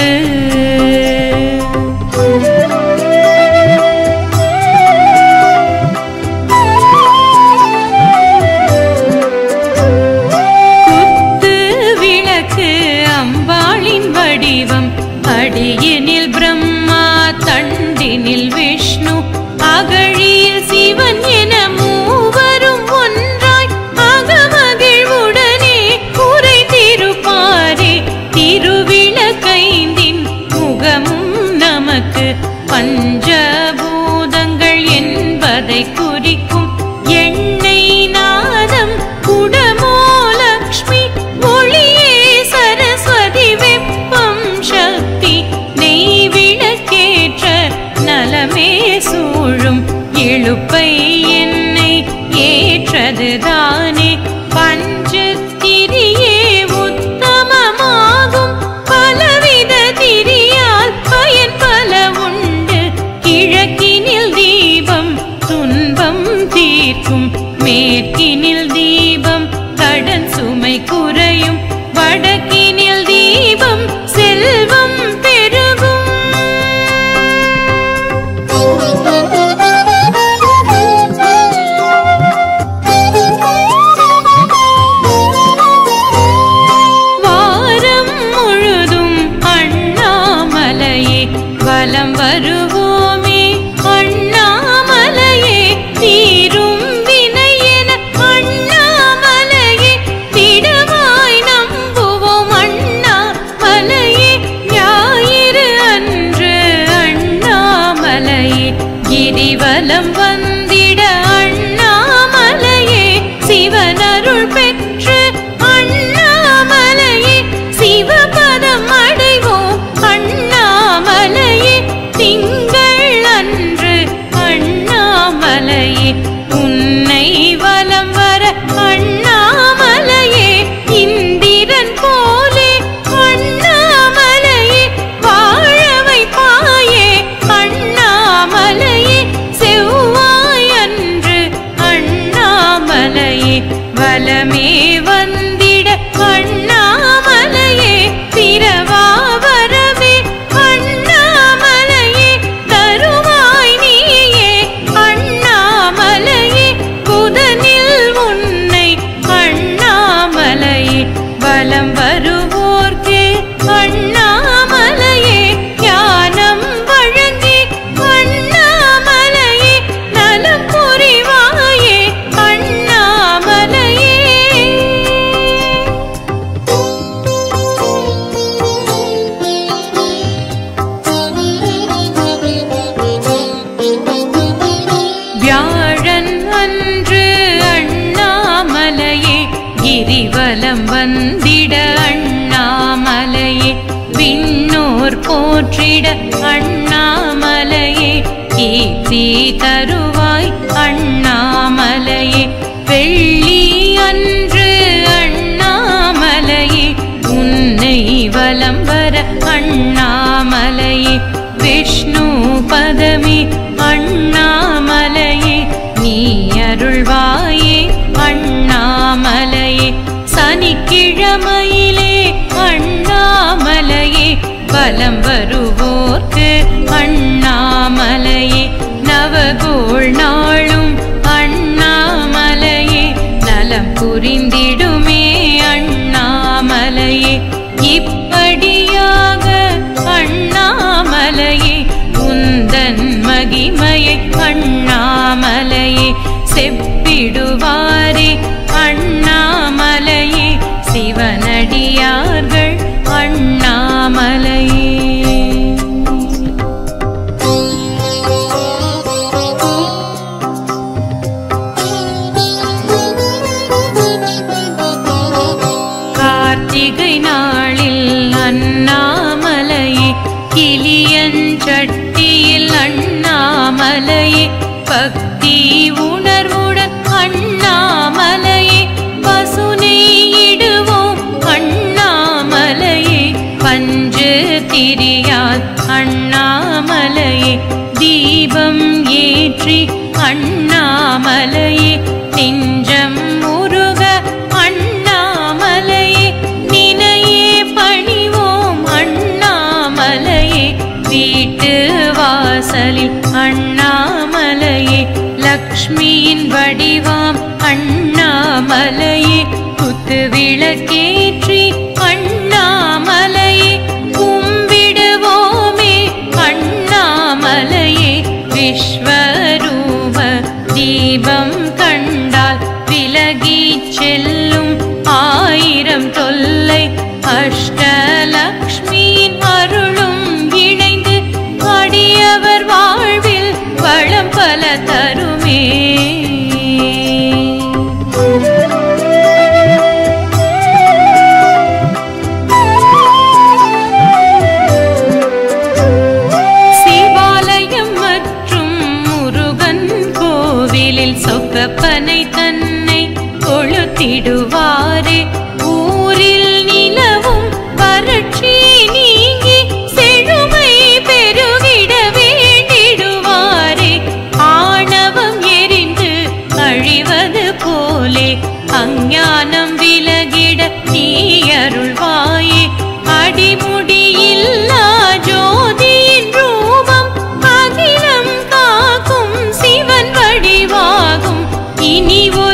குத்து விளக்கு அம்பாளின் வடிவம் அடியினில் பிரம்மா தண்டினில் விஷ்ணு அகழியில் சிவன் என மூவரும் ஒன்றாய் அகமகிழ்வுடனே உரைத்திருப்பாரே திருவிளக்கைந்தின் முகமும் நமக்கு பஞ்சபூதங்கள் என்பதை குறிக்கும் எண்ணெய் நாதம் குடமோ லக்ஷ்மி ஒளியே சரஸ்வதி வெப்பம் சக்தி நெய் விளக்கேற்ற நலமே சூழும் இழுப்பை என்னை ஏற்றது தானே பஞ்சத்திரியே உத்தமமாகும் பலவித திரியால் பயன் பல உண்டு கிழக்கினில் தீபம் துன்பம் தீர்க்கும் மேற்கினில் தீபம் கடன் சுமை குறையும் வடக்கினில் தீபம் செல்வம் பெருகும் வாரம் முழுதும் அண்ணாமலையே வலம் வருவோமே அண்ணாமலையே தீரும் வினையென அண்ணாமலையே திடமாய் நம்புவோம் அண்ணாமலையே ஞாயிறு அன்று அண்ணாமலையே கிரிவலம் வந்திட அண்ணாமலையே சிவனருள் பெற்று அண்ணாமலையே சிவபதம் அடைவோம் அண்ணாமலையே திங்கள் அன்று அண்ணாமலையே உன்னை வலம் வர அண்ணாமலையே இந்திரன் போலே அண்ணாமலையே வாழ வைப்பாயே அண்ணாமலையே செவ்வாய் அன்று வியாழன் அன்று அண்ணாமலையே கிரிவலம் வந்திட அண்ணாமலையே விண்ணோர் போற்றிட அண்ணாமலையே கீர்த்தி தருவாய் அண்ணாமலையே வெள்ளி அன்று அண்ணாமலையே உன்னை வலம் வர அண்ணாமலையே விஷ்ணு பதமே அண்ணாமலையே நீ அருள்வாயே அண்ணாமலையே சனிக்கிழமையிலே அண்ணாமலையே பலம் வருவோர்க்கு அண்ணாமலையே நவகோள் நாளும் அண்ணாமலையே நலம் புரிந்திடுமே அண்ணாமலையே இப்படியாக அண்ணாமலையே உந்தன் மகிமையை அண்ணாமலையே செப்பிடுவாரே அண்ணாமலையே சிவனடியார்கள் அண்ணாமலையே கார்த்திகை நாளில் அண்ணாமலையே கிளியஞ்சட்டியில் அண்ணாமலையே பக்தி உணர்வுடன் அண்ணாமலையே பசுனை இடுவோம் அண்ணாமலையே பஞ்சு திரியால் அண்ணாமலையே தீபம் ஏற்றி அண்ணாமலையே நெஞ்சம் முருக அண்ணாமலையே நினையே பணிவோம் அண்ணாமலையே வீட்டு வாசலில் அண்ணாமலையே லக்ஷ்மியின் வடிவாம் அண்ணாமலையே குத்து விளக்கேற்றி அண்ணாமலையே கும்பிடுவோமே அண்ணாமலையே விஸ்வரூப தீபம் கண்டால் விலகி செல்லும் ஆயிரம் தொல்லை அஷ்டலக்ஷ்மியின் அருளும் இணைந்து அடியவர் வாழ்வில் வளம் பல தருமே சிவாலயம் மற்றும் முருகன் கோவிலில் சொக்கப்பனை தன்னை கொளுத்திடுவாரே ஊரில் நிலவும் வறட்சி நீங்கி செழுமை பெருகிட வேண்டிடுவாரே ஆணவம் எரிந்து அழிவது போலே அஞ்ஞானம் விலகிட நீ அருள்வாயே அடிமுடியில்லா ஜோதியின் ரூபம் அகிலம் காக்கும் சிவன் வடிவாகும் இனி ஒரு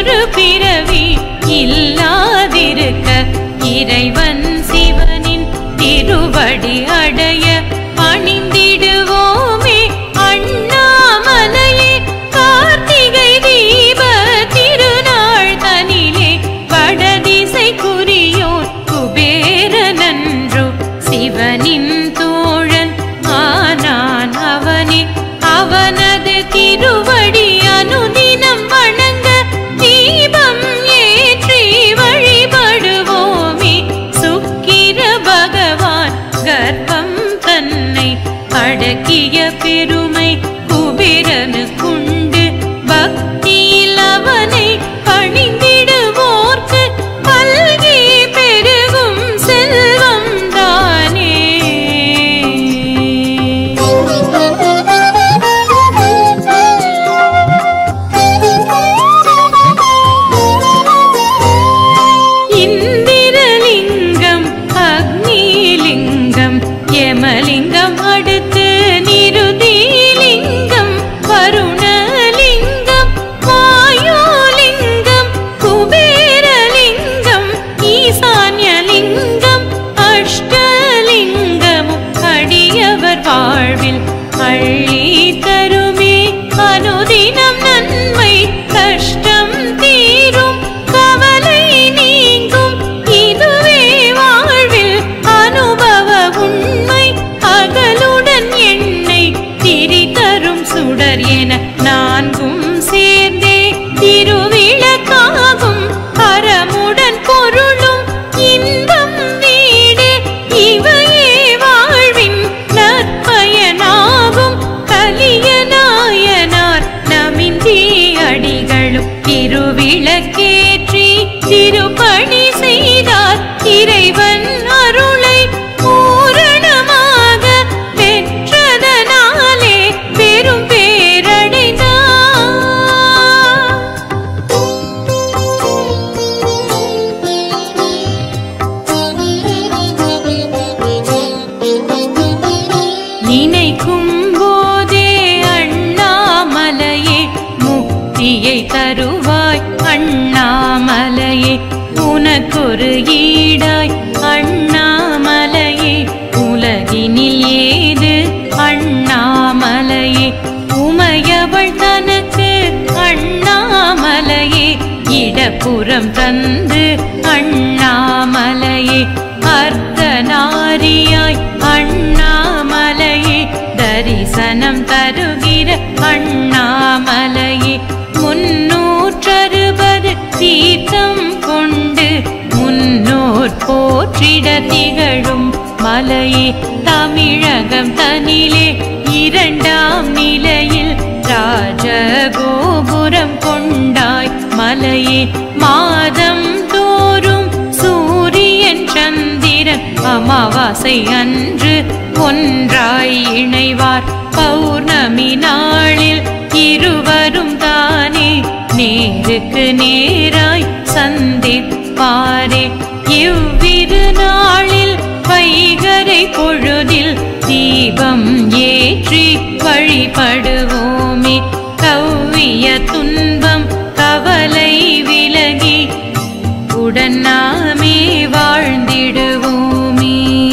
தருவாய் அண்ணாமலையே உனக்கொரு ஈடாய் அண்ணாமலையே உலகினில் ஏது அண்ணாமலையே உமையவள் தனக்கு அண்ணாமலையே இடப்புறம் தந்து அண்ணாமலையே அர்த்தநாரியாய் அண்ணாமலையே தரிசனம் தருகிற அண்ணாமலையே முன்னூற்றறுபது தீர்த்தம் கொண்டு முன்னோர் போற்றிட திகழும் மலையே தமிழகம் தனிலே இரண்டாம் நிலையில் ராஜகோபுரம் கொண்டாய் மலையே மாதம் தோறும் சூரியன் சந்திரன் அமாவாசை அன்று ஒன்றாய் இணைவார் பௌர்ணமி நாளில் இருவரும் தானே நேருக்கு நேராய் சந்திப்பாரே இவ்விரு நாளில் வைகரை பொழுதில் தீபம் ஏற்றி வழிபடுவோமே கவ்விய துன்பம் கவலை விலகி உடன் நாமே வாழ்ந்திடுவோமே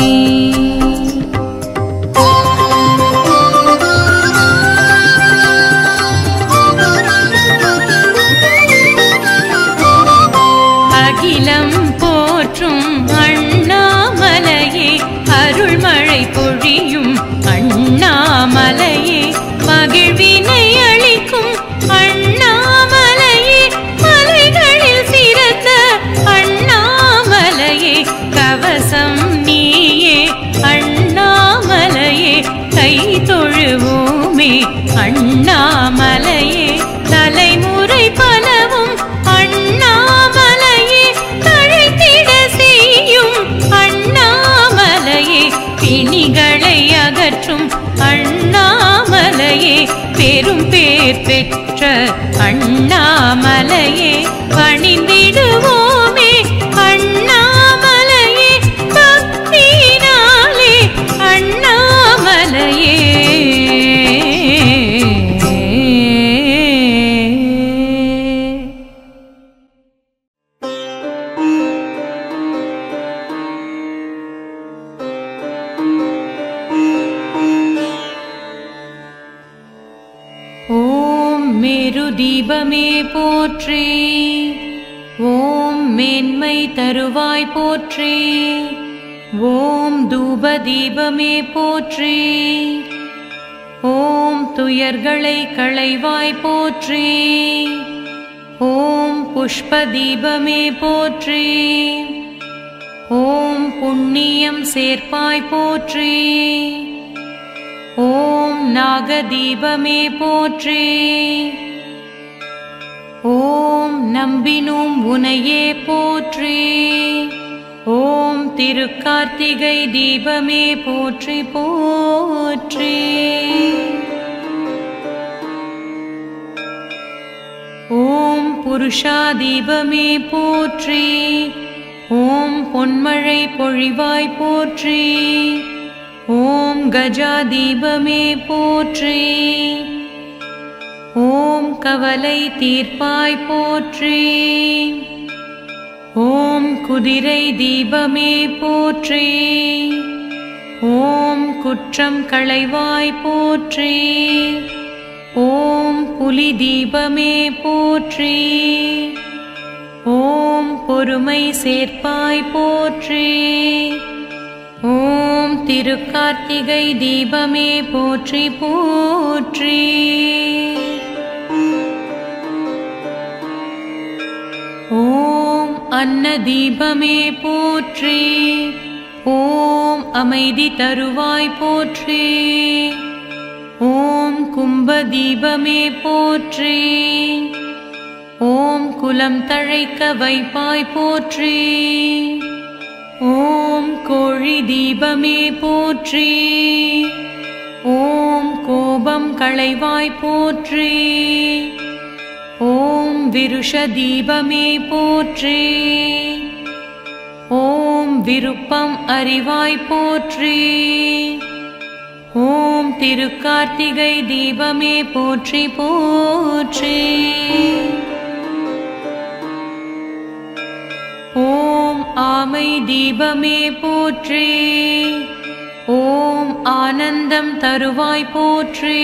அகிலம் போற்றும் அண்ணாமலையே அருள்மழை பொழியும் அண்ணாமலையே மகிழ்வினை அளிக்கும் அண்ணாமலையே மலைகளில் சிறந்த அண்ணாமலையே கவசம் நீயே அண்ணாமலையே கை தொழுவோமே அண்ணாமலையே தலைமுறை பலவும் அண்ணாமலையே தழைத்திட செய்யும் அண்ணாமலையே பிணிகளை அகற்றும் அண்ணாமலையே பெரும் பேர் பெற்ற அண்ணாமலையே பணிந்திடுவோமே அண்ணாமலையே பக்தியினாலே அண்ணாமலையே ஓம் மேரு தீபமே போற்றி ஓம் மேன்மை தருவாய் போற்றி ஓம் தூப தீபமே போற்றி ஓம் துயர்களை களைவாய் போற்றி ஓம் புஷ்ப தீபமே போற்றி ஓம் புண்ணியம் சேர்ப்பாய் போற்றி ஓம் நாகதீபமே போற்றி ஓம் நம்பினோம் உனையே போற்றி ஓம் திருக்கார்த்திகை தீபமே போற்றி போற்றி ஓம் புருஷா தீபமே போற்றி ஓம் பொன்மழை பொழிவாய் போற்றி ஓம் கஜா தீபமே போற்றி ஓம் கவலை தீர்ப்பாய் போற்றி ஓம் குதிரை தீபமே போற்றி ஓம் குற்றம் களைவாய் போற்றி ஓம் புலி தீபமே போற்றி ஓம் பொறுமை சேர்ப்பாய் போற்றி ஓம் திருக்கார்த்திகை தீபமே போற்றி போற்றி ஓம் அன்ன தீபமே போற்றி ஓம் அமைதி தருவாய் போற்றி ஓம் கும்ப தீபமே போற்றி ஓம் குலம் தழைக்க வைப்பாய் போற்றி ஓம் கோழி தீபமே போற்றி ஓம் கோபம் களைவாய் போற்றி ஓம் விருஷ தீபமே போற்றி ஓம் விருப்பம் அறிவாய் போற்றி ஓம் திருக்கார்த்திகை தீபமே போற்றி போற்றி ஆமை தீபமே போற்றி ஓம் ஆனந்தம் தருவாய் போற்றி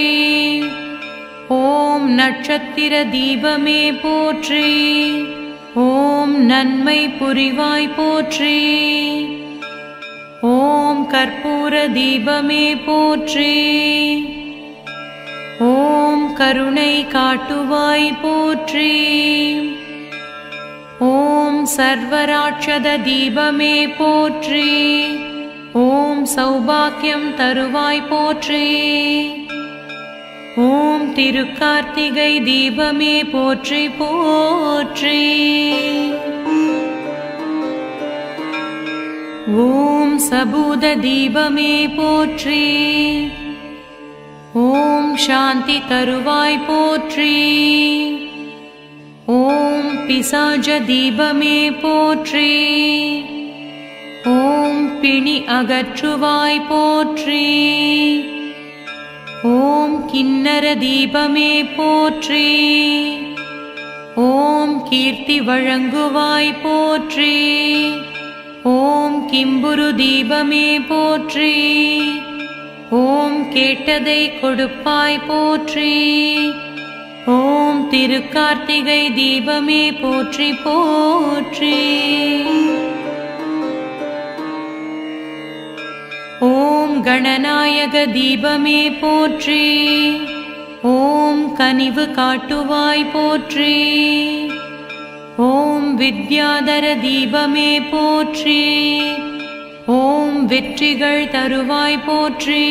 ஓம் நட்சத்திர தீபமே போற்றி ஓம் நன்மை புரிவாய் போற்றி ஓம் கற்பூர தீபமே போற்றி ஓம் கருணை காட்டுவாய் போற்றி ஓம் சர்வராட்சத தீபமே போற்றி ஓம் சௌபாக்கியம் தருவாய் போற்றி ஓம் திருக்கார்த்திகை தீபமே போற்றி போற்றி ஓம் சபூத தீபமே போற்றி ஓம் சாந்தி தருவாய் போற்றி ஓம் பிசாஜ தீபமே போற்றி ஓம் பிணி அகற்றுவாய் போற்றி ஓம் கிண்ணர தீபமே போற்றி ஓம் கீர்த்தி வழங்குவாய் போற்றி ஓம் கிம்புரு தீபமே போற்றி ஓம் கேட்டதை கொடுப்பாய் போற்றி ஓம் திருக்கார்த்திகை தீபமே போற்றி போற்றி ஓம் கணநாயக தீபமே போற்றி ஓம் கனிவு காட்டுவாய் போற்றி ஓம் வித்யாதர தீபமே போற்றி ஓம் வெற்றிகள் தருவாய் போற்றி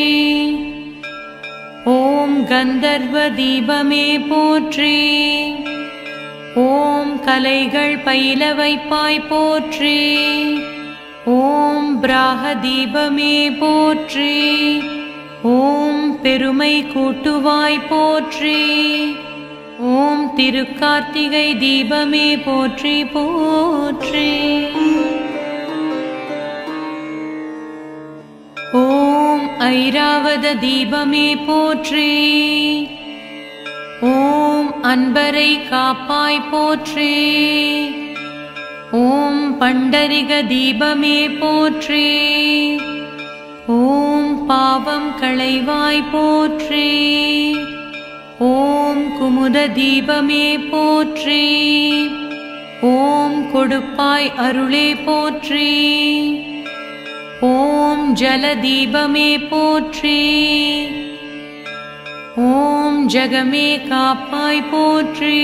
ஓம் கந்தர்வ தீபமே போற்றி ஓம் கலைகள் பயில வைப்பாய் போற்றி ஓம் பிராக தீபமே போற்றி ஓம் பெருமை கூட்டுவாய் போற்றி ஓம் திருக்கார்த்திகை தீபமே போற்றி போற்றி ஓம் ஐராவத தீபமே போற்றி ஓம் அன்பரை காப்பாய் போற்றி ஓம் பண்டரிக தீபமே போற்றி ஓம் பாவம் களைவாய் போற்றி ஓம் குமுத தீபமே போற்றி ஓம் கொடுப்பாய் அருளே போற்றி ஓம் ஜலதீபமே போற்றி ஓம் ஜகமே காப்பாய் போற்றி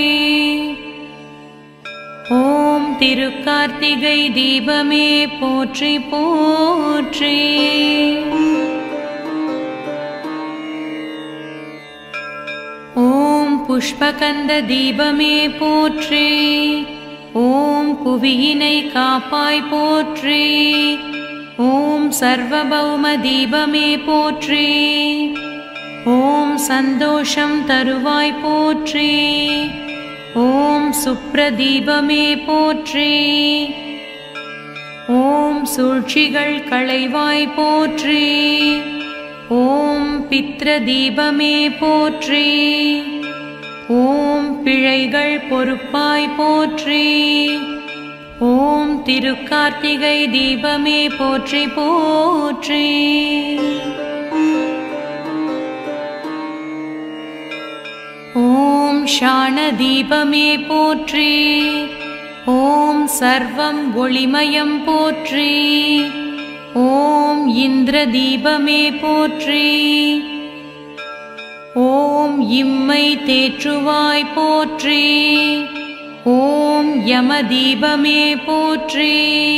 ஓம் திருக்கார்த்திகை தீபமே போற்றி போற்றி ஓம் புஷ்பகந்த தீபமே போற்றி ஓம் புவியினை காப்பாய் போற்றி ஓம் சர்வபௌம தீபமே போற்றி ஓம் சந்தோஷம் தருவாய் போற்றி ஓம் சுப்ரதீபமே போற்றி ஓம் சூழ்ச்சிகள் களைவாய் போற்றி ஓம் பித்ர தீபமே போற்றி ஓம் பிழைகள் பொறுப்பாய் போற்றி ஓம் திருக்கார்த்திகை தீபமே போற்றி போற்றி ஓம் ஷாண தீபமே போற்றி ஓம் சர்வம் ஒளிமயம் போற்றி ஓம் இந்திர தீபமே போற்றி ஓம் இம்மை தேற்றுவாய் போற்றி ஓம் யம தீபமே போற்றி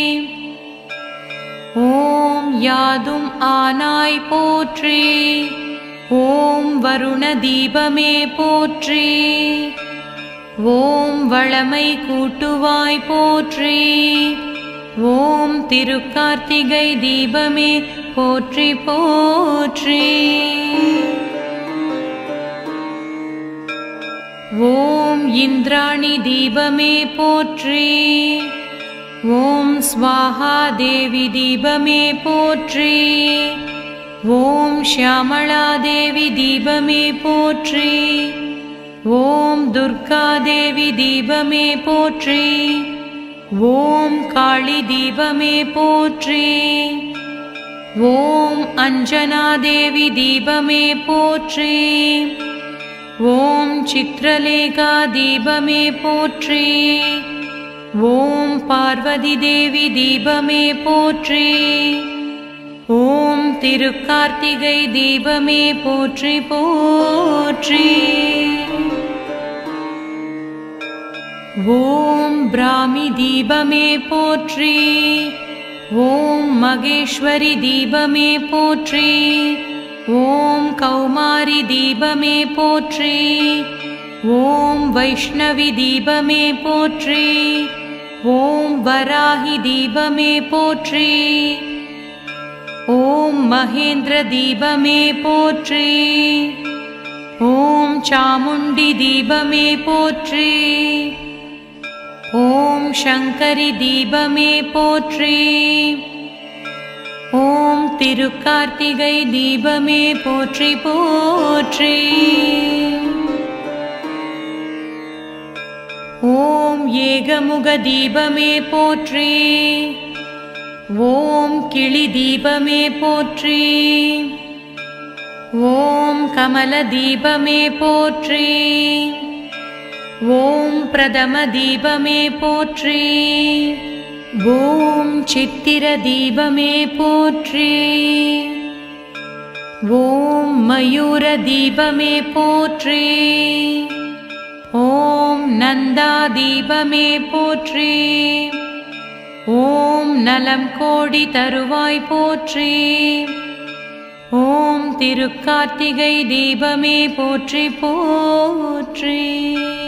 ஓம் யாதும் ஆனாய் போற்றி ஓம் வருண தீபமே போற்றி ஓம் வளமை கூட்டுவாய் போற்றி ஓம் திருக்கார்த்திகை தீபமே போற்றி போற்றி ஓம் இந்திராணி தீபமே போற்றி ஓம் ஸ்வாஹா தேவி தீபமே போற்றி ஓம் ஷியாமளா தேவி தீபமே போற்றி ஓம் துர்கா தேவி தீபமே போற்றி ஓம் காளி தீபமே போற்றி ஓம் அஞ்சனாதேவி தீபமே போற்றி ஓம் சித்ரலேகா தீபமே போற்றி ஓம் பார்வதி தேவி தீபமே போற்றி ஓம் திருக்கார்த்திகை தீபமே போற்றி போற்றி ஓம் பிராமி தீபமே போற்றி ஓம் மகேஸ்வரி தீபமே போற்றி ஓம் கௌமாரி தீபமே போற்றி ஓம் வைஷ்ணவி தீபமே போற்றி ஓம் வராகி தீபமே போற்றி ஓம் மகேந்திர தீபமே போற்றி ஓம் சாமுண்டி தீபமே போற்றி ஓம் சங்கரி தீபமே போற்றி ஓம் திருக்கார்த்திகை தீபமே போற்றி போற்றி ஓம் ஏகமுக தீபமே போற்றி ஓம் கிளி தீபமே போற்றி ஓம் கமல தீபமே போற்றி ஓம் பிரதம தீபமே போற்றி ஓம் சித்திர தீபமே போற்றி ஓம் மயூர தீபமே போற்றி ஓம் நந்தா தீபமே போற்றி ஓம் நலம் கோடி தருவாய் போற்றி ஓம் திருக்கார்த்திகை தீபமே போற்றி போற்றி